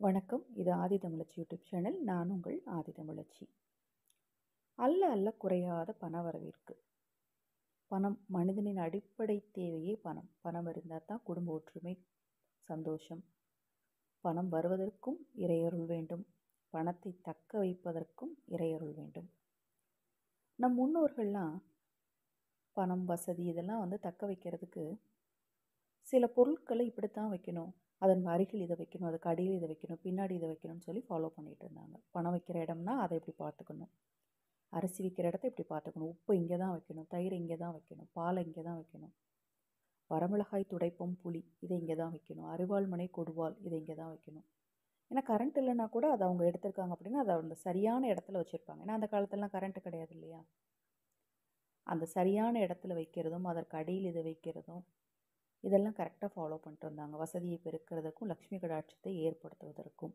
வணக்கம் இது ஆதி தமிழச்சி YouTube channel நான் உங்கள் ஆதி தமிழச்சி அல்ல அல்ல குறையாத பண வரவிற்கு பணம் மனிதனின் அடிப்படை தேவையே பணம் பணம் இருந்தால் தான் குடும்ப ஒற்றுமை சந்தோஷம் பணம் வருவதற்கும் இறையருள் வேண்டும் பணத்தை தக்க வைப்பதற்கும் இறையருள் வேண்டும் நம் முன்னோர்கள்லாம் பணம் வசதி இதெல்லாம் வந்து தக்க வைக்கிறதுக்கு சில பொருட்களை இப்படித்தான் வைக்கணும் அதன் அருகில் இதை வைக்கணும் அதுக்கு அடியில் இதை வைக்கணும் பின்னாடி இதை வைக்கணும்னு சொல்லி ஃபாலோ பண்ணிகிட்டு இருந்தாங்க பணம் வைக்கிற இடம்னா அதை இப்படி பார்த்துக்கணும் அரிசி வைக்கிற இடத்த இப்படி பார்த்துக்கணும் உப்பு இங்கே தான் வைக்கணும் தயிர் இங்கே தான் வைக்கணும் பாலை இங்கே தான் வைக்கணும் வரமிளகாய் துடைப்பம் புளி இதை இங்கே தான் வைக்கணும் அரிவாள் மனை கொடுவாள் இதை இங்கே தான் வைக்கணும் ஏன்னா கரண்ட் இல்லைன்னா கூட அதை அவங்க எடுத்திருக்காங்க அப்படின்னா அதை அந்த சரியான இடத்துல வச்சுருப்பாங்க ஏன்னா அந்த காலத்துலலாம் கரண்ட் கிடையாது இல்லையா அந்த சரியான இடத்துல வைக்கிறதும் அதற்கு அடியில் இதை வைக்கிறதும் இதெல்லாம் கரெக்டாக ஃபாலோ பண்ணிட்டு வந்தாங்க வசதியை பெருக்கிறதுக்கும் லக்ஷ்மி கடாட்சத்தை ஏற்படுத்துவதற்கும்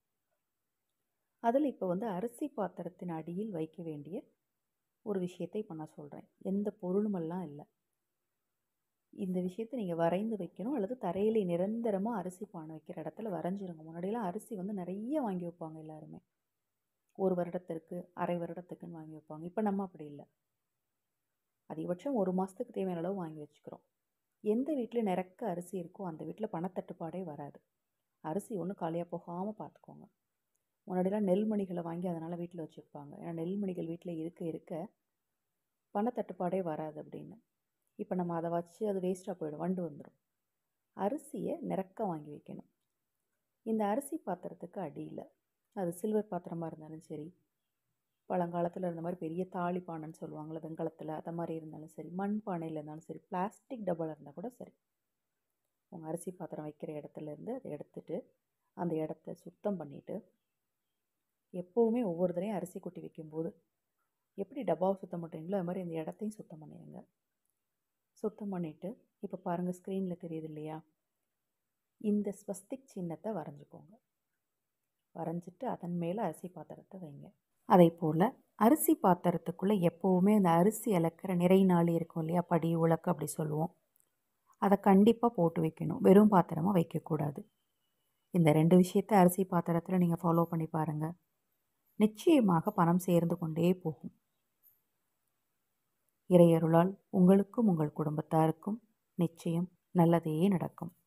அதில் இப்போ வந்து அரிசி பாத்திரத்தின் அடியில் வைக்க வேண்டிய ஒரு விஷயத்தை இப்போ நான் சொல்கிறேன் எந்த பொருளுமெல்லாம் இல்லை இந்த விஷயத்தை நீங்கள் வரைந்து வைக்கணும் அல்லது தரையிலே நிரந்தரமாக அரிசி பானை வைக்கிற இடத்துல வரைஞ்சிருங்க முன்னாடியெல்லாம் அரிசி வந்து நிறைய வாங்கி வைப்பாங்க எல்லாருமே ஒரு வருடத்திற்கு அரை வருடத்துக்குன்னு வாங்கி வைப்பாங்க இப்போ நம்ம அப்படி இல்லை அதிகபட்சம் ஒரு மாதத்துக்கு தேவையான அளவு வாங்கி வச்சுக்கிறோம் எந்த வீட்டில் நிறக்க அரிசி இருக்கோ அந்த வீட்டில் பணத்தட்டுப்பாடே வராது அரிசி ஒன்றும் காலியாக போகாமல் பார்த்துக்கோங்க முன்னாடிலாம் நெல்மணிகளை வாங்கி அதனால் வீட்டில் வச்சுருப்பாங்க ஏன்னா நெல்மணிகள் வீட்டில் இருக்க இருக்க பணத்தட்டுப்பாடே வராது அப்படின்னு இப்போ நம்ம அதை வச்சு அது வேஸ்ட்டாக போயிடும் வண்டு வந்துடும் அரிசியை நிறக்க வாங்கி வைக்கணும் இந்த அரிசி பாத்திரத்துக்கு அடியில் அது சில்வர் பாத்திரமாக இருந்தாலும் சரி பழங்காலத்தில் இருந்த மாதிரி பெரிய தாலி பானைன்னு சொல்லுவாங்கள்ல வெண்கலத்தில் அதை மாதிரி இருந்தாலும் சரி மண் பானையில் இருந்தாலும் சரி பிளாஸ்டிக் டப்பாவில் இருந்தால் கூட சரி உங்கள் அரிசி பாத்திரம் வைக்கிற இடத்துலேருந்து அதை எடுத்துட்டு அந்த இடத்த சுத்தம் பண்ணிவிட்டு எப்போவுமே ஒவ்வொரு தடையும் அரிசி கொட்டி வைக்கும்போது எப்படி டப்பாவை சுத்தம் பண்ணுறீங்களோ அது மாதிரி அந்த இடத்தையும் சுத்தம் பண்ணிடுங்க சுத்தம் பண்ணிவிட்டு இப்போ பாருங்கள் ஸ்க்ரீனில் தெரியுது இல்லையா இந்த ஸ்வஸ்திக் சின்னத்தை வரைஞ்சிக்கோங்க வரைஞ்சிட்டு அதன் மேலே அரிசி பாத்திரத்தை வைங்க அதே போல் அரிசி பாத்திரத்துக்குள்ளே எப்போவுமே அந்த அரிசி இலக்கிற நிறை நாள் இருக்கும் இல்லையா படி உலக்கு அப்படி சொல்லுவோம் அதை கண்டிப்பாக போட்டு வைக்கணும் வெறும் பாத்திரமாக வைக்கக்கூடாது இந்த ரெண்டு விஷயத்தை அரிசி பாத்திரத்தில் நீங்கள் ஃபாலோ பண்ணி பாருங்கள் நிச்சயமாக பணம் சேர்ந்து கொண்டே போகும் இறையருளால் உங்களுக்கும் உங்கள் குடும்பத்தாருக்கும் நிச்சயம் நல்லதே நடக்கும்